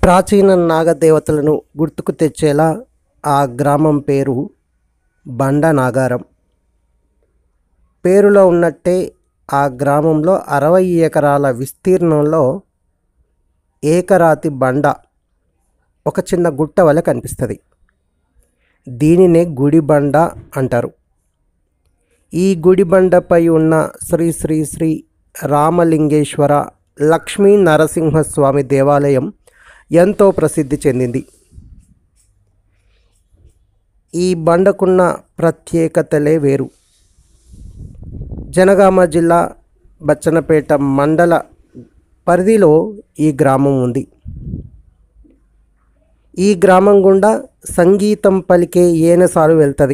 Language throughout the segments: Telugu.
ప్రాచీన నాగదేవతలను గుర్తుకు తెచ్చేలా ఆ గ్రామం పేరు బండ నాగారం పేరులో ఉన్నట్టే ఆ గ్రామంలో అరవై ఎకరాల విస్తీర్ణంలో ఏకరాతి బండ ఒక చిన్న గుట్ట వలె కనిపిస్తుంది దీనినే గుడి బండ అంటారు ఈ గుడి బండపై ఉన్న శ్రీ శ్రీ శ్రీ రామలింగేశ్వర లక్ష్మీ నరసింహస్వామి దేవాలయం ఎంతో ప్రసిద్ధి చెందింది ఈ బండకున్న ప్రత్యేకతలే వేరు జనగామ జిల్లా బచ్చనపేట మండల పరిధిలో ఈ గ్రామం ఉంది ఈ గ్రామం గుండా సంగీతం పలికే ఏనసాలు వెళ్తుంది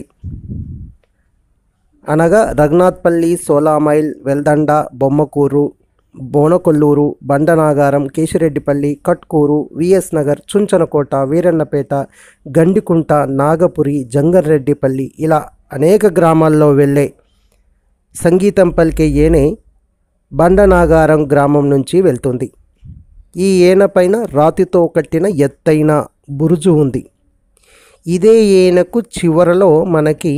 అనగా రఘునాథ్పల్లి సోలామైల్ వెల్దండ బొమ్మకూరు బోనకొల్లూరు బండనాగారం కేశిరెడ్డిపల్లి కట్కూరు విఎస్ నగర్ చుంచనకోట వీరన్నపేట గండికుంట నాగపురి జంగర్రెడ్డిపల్లి ఇలా అనేక గ్రామాల్లో వెళ్ళే సంగీతం పలికే ఏనే బండనాగారం గ్రామం నుంచి వెళ్తుంది ఈ ఏన పైన రాతితో కట్టిన ఎత్తైన బురుజు ఉంది ఇదే ఏనకు చివరలో మనకి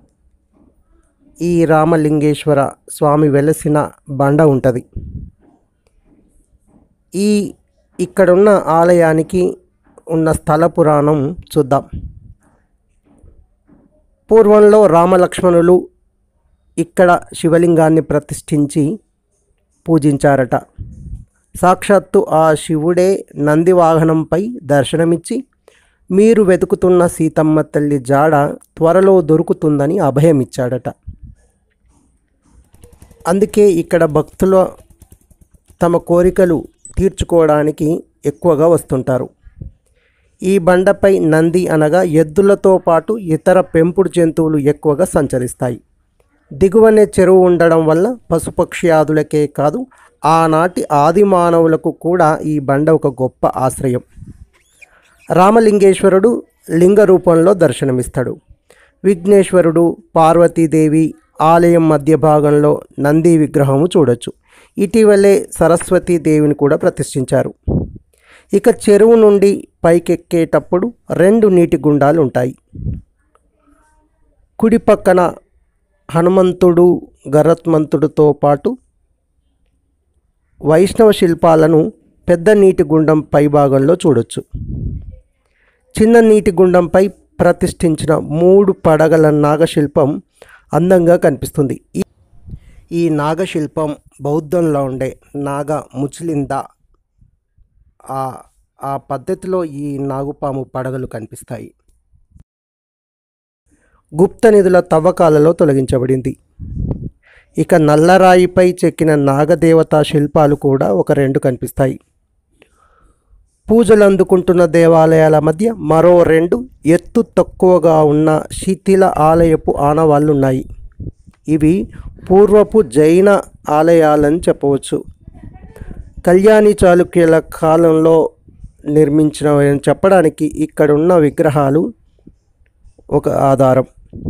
ఈ రామలింగేశ్వర స్వామి వెలసిన బండ ఉంటుంది ఈ ఇక్కడున్న ఆలయానికి ఉన్న స్థల పురాణం చూద్దాం పూర్వంలో రామలక్ష్మణులు ఇక్కడ శివలింగాన్ని ప్రతిష్ఠించి పూజించారట సాక్షాత్తు ఆ శివుడే నంది వాహనంపై దర్శనమిచ్చి మీరు వెతుకుతున్న సీతమ్మ తల్లి జాడ త్వరలో దొరుకుతుందని అభయమిచ్చాడట అందుకే ఇక్కడ భక్తులు తమ కోరికలు తీర్చుకోవడానికి ఎక్కువగా వస్తుంటారు ఈ బండపై నంది అనగా ఎద్దులతో పాటు ఇతర పెంపుడు జంతువులు ఎక్కువగా సంచరిస్తాయి దిగువనే చెరువు ఉండడం వల్ల పశుపక్ష్యాదులకే కాదు ఆనాటి ఆది మానవులకు కూడా ఈ బండ ఒక గొప్ప ఆశ్రయం రామలింగేశ్వరుడు లింగ రూపంలో దర్శనమిస్తాడు విఘ్నేశ్వరుడు పార్వతీదేవి ఆలయం మధ్య భాగంలో నంది విగ్రహము చూడొచ్చు ఇటీవలే సరస్వతీదేవిని కూడా ప్రతిష్ఠించారు ఇక చెరువు నుండి పైకెక్కేటప్పుడు రెండు నీటి గుండాలు ఉంటాయి కుడి పక్కన హనుమంతుడు గరత్మంతుడితో పాటు వైష్ణవ శిల్పాలను పెద్ద నీటి గుండం పైభాగంలో చూడొచ్చు చిన్న నీటి గుండంపై ప్రతిష్ఠించిన మూడు పడగల నాగశిల్పం అందంగా కనిపిస్తుంది ఈ- ఈ నాగశిల్పం బౌద్ధంలో ఉండే నాగ ముచిలింద ఆ ఆ పద్ధతిలో ఈ నాగుపాము పడగలు కనిపిస్తాయి గుప్త నిధుల తవ్వకాలలో తొలగించబడింది ఇక నల్లరాయిపై చెక్కిన నాగదేవతా శిల్పాలు కూడా ఒక రెండు కనిపిస్తాయి పూజలు అందుకుంటున్న దేవాలయాల మధ్య మరో రెండు ఎత్తు తక్కువగా ఉన్న శిథిల ఆలయపు ఆనవాళ్ళున్నాయి ఇవి పూర్వపు జైన ఆలయాలని చెప్పవచ్చు కళ్యాణి చాళుక్యుల కాలంలో నిర్మించినవని చెప్పడానికి ఇక్కడున్న విగ్రహాలు ఒక ఆధారం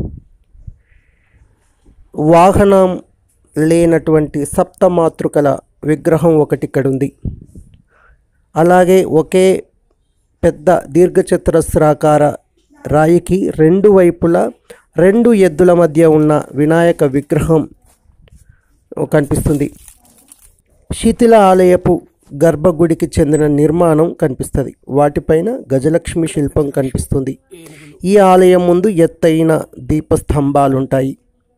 వాహనం లేనటువంటి సప్తమాతృకల విగ్రహం ఒకటి ఇక్కడ ఉంది అలాగే ఒకే పెద్ద దీర్ఘచతురస్రాకార రాయికి రెండు వైపులా రెండు ఎద్దుల మధ్య ఉన్న వినాయక విగ్రహం కనిపిస్తుంది శిథిల ఆలయపు గర్భగుడికి చెందిన నిర్మాణం కనిపిస్తుంది వాటిపైన గజలక్ష్మి శిల్పం కనిపిస్తుంది ఈ ఆలయం ముందు ఎత్తైన దీపస్తంభాలు ఉంటాయి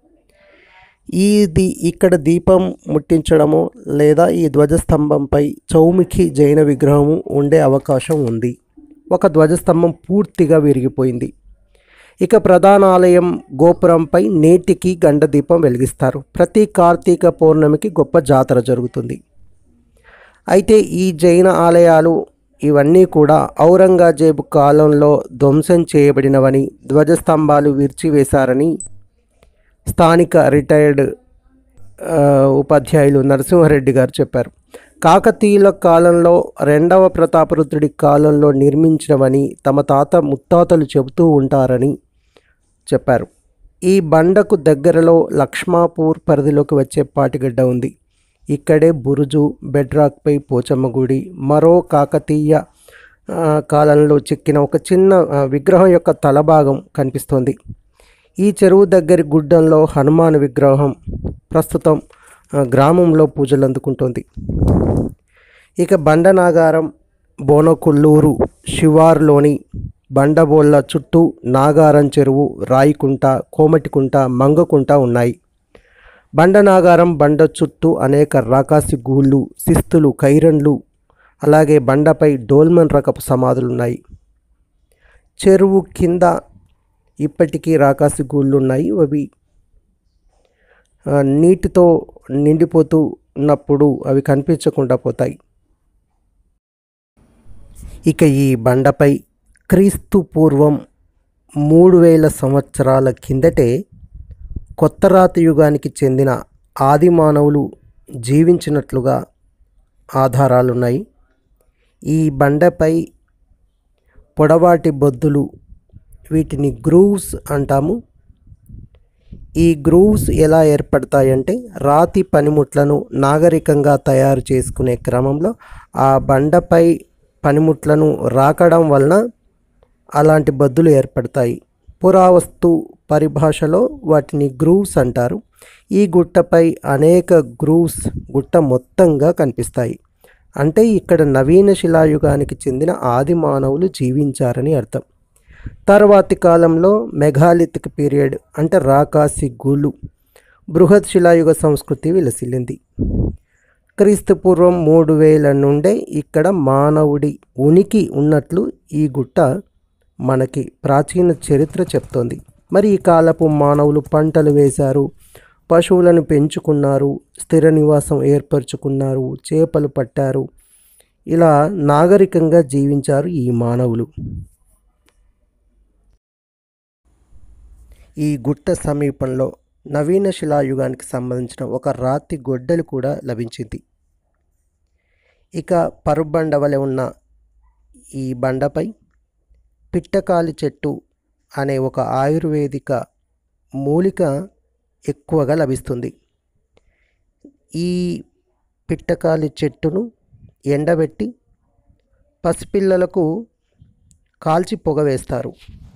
ఇది ఇక్కడ దీపం ముట్టించడము లేదా ఈ ధ్వజస్తంభంపై చౌముఖి జైన విగ్రహము ఉండే అవకాశం ఉంది ఒక ధ్వజస్తంభం పూర్తిగా విరిగిపోయింది ఇక ప్రధాన ఆలయం గోపురంపై నేటికి గండ దీపం వెలిగిస్తారు ప్రతి కార్తీక పౌర్ణమికి గొప్ప జాతర జరుగుతుంది అయితే ఈ జైన ఆలయాలు ఇవన్నీ కూడా ఔరంగజేబు కాలంలో ధ్వంసం చేయబడినవని ధ్వజస్తంభాలు విరిచివేశారని స్థానిక రిటైర్డ్ ఆ, ఉపాధ్యాయులు నరసింహారెడ్డి గారు చెప్పారు కాకతీయుల కాలంలో రెండవ ప్రతాపరుద్రుడి కాలంలో నిర్మించినవని తమ తాత ముత్తాతలు చెబుతూ ఉంటారని చెప్పారు ఈ బండకు దగ్గరలో లక్ష్మాపూర్ పరిధిలోకి వచ్చే పాటిగడ్డ ఉంది ఇక్కడే బురుజు బెడ్రాక్పై పోచమ్మ గుడి మరో కాకతీయ ఆ, కాలంలో చెక్కిన ఒక చిన్న ఆ, విగ్రహం యొక్క తల భాగం కనిపిస్తోంది ఈ చెరువు దగ్గరి గుడ్డంలో హనుమాన్ విగ్రహం ప్రస్తుతం ఆ, గ్రామంలో పూజలు అందుకుంటోంది ఇక బండనాగారం బోనకొల్లూరు శివారులోని బండబోళ్ళ చుట్టూ నాగారం చెరువు రాయికుంట కోమటికుంట మంగకుంట ఉన్నాయి బండనాగారం బండ చుట్టూ అనేక రాకాసి గూళ్ళు శిస్తులు కైరన్లు అలాగే బండపై డోల్మన్ రకపు సమాధులు ఉన్నాయి చెరువు కింద ఇప్పటికీ రాకాసి గూళ్ళు ఉన్నాయి అవి ఆ, నీటితో నిండిపోతూ ఉన్నప్పుడు అవి కనిపించకుండా పోతాయి ఇక ఈ బండపై క్రీస్తు పూర్వం మూడు వేల సంవత్సరాల కిందటే కొత్త రాతి యుగానికి చెందిన ఆది మానవులు జీవించినట్లుగా ఆధారాలున్నాయి ఈ బండపై పొడవాటి బొద్దులు వీటిని గ్రూవ్స్ అంటాము ఈ గ్రూవ్స్ ఎలా ఏర్పడతాయంటే రాతి పనిముట్లను నాగరికంగా తయారు చేసుకునే క్రమంలో ఆ బండపై పనిముట్లను రాకడం వలన అలాంటి బద్దులు ఏర్పడతాయి పురావస్తు పరిభాషలో వాటిని గ్రూవ్స్ అంటారు ఈ గుట్టపై అనేక గ్రూవ్స్ గుట్ట మొత్తంగా కనిపిస్తాయి అంటే ఇక్కడ నవీన శిలాయుగానికి చెందిన ఆది మానవులు జీవించారని అర్థం తర్వాతి కాలంలో మెగాలిథిక్ పీరియడ్ అంటే రాకాసి గూలు బృహత్ శిలాయుగ సంస్కృతి విలసిల్లింది క్రీస్తు పూర్వం మూడు వేల నుండే ఇక్కడ మానవుడి ఉనికి ఉన్నట్లు ఈ గుట్ట మనకి ప్రాచీన చరిత్ర చెప్తోంది మరి ఈ కాలపు మానవులు పంటలు వేశారు పశువులను పెంచుకున్నారు స్థిర నివాసం ఏర్పరచుకున్నారు చేపలు పట్టారు ఇలా నాగరికంగా జీవించారు ఈ మానవులు ఈ గుట్ట సమీపంలో నవీన శిలాయుగానికి సంబంధించిన ఒక రాతి గొడ్డలి కూడా లభించింది ఇక పరుబండ వలె ఉన్న ఈ బండపై పిట్టకాలి చెట్టు అనే ఒక ఆయుర్వేదిక మూలిక ఎక్కువగా లభిస్తుంది ఈ పిట్టకాలి చెట్టును ఎండబెట్టి పసిపిల్లలకు కాల్చి పొగ వేస్తారు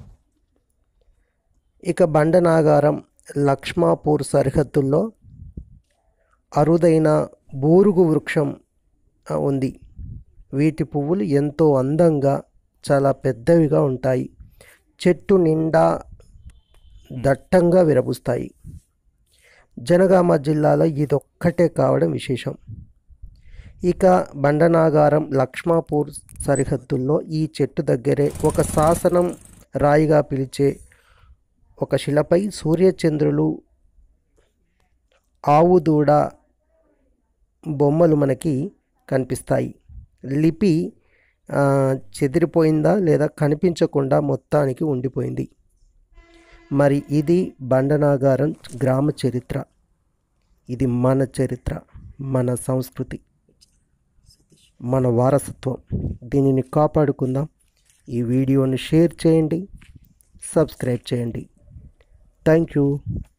ఇక బండనాగారం లక్ష్మాపూర్ సరిహద్దుల్లో అరుదైన బూరుగు వృక్షం ఆ, ఉంది వీటి పువ్వులు ఎంతో అందంగా చాలా పెద్దవిగా ఉంటాయి చెట్టు నిండా దట్టంగా విరబుస్తాయి జనగామ జిల్లాలో ఇదొక్కటే కావడం విశేషం ఇక బండనాగారం లక్ష్మాపూర్ సరిహద్దుల్లో ఈ చెట్టు దగ్గరే ఒక శాసనం రాయిగా పిలిచే ఒక శిలపై సూర్యచంద్రులు ఆవు దూడ బొమ్మలు మనకి కనిపిస్తాయి లిపి ఆ, చెదిరిపోయిందా లేదా కనిపించకుండా మొత్తానికి ఉండిపోయింది మరి ఇది బండనాగారం గ్రామ చరిత్ర ఇది మన చరిత్ర మన సంస్కృతి మన వారసత్వం దీనిని కాపాడుకుందాం ఈ వీడియోని షేర్ చేయండి సబ్స్క్రైబ్ చేయండి థ్యాంక్ యూ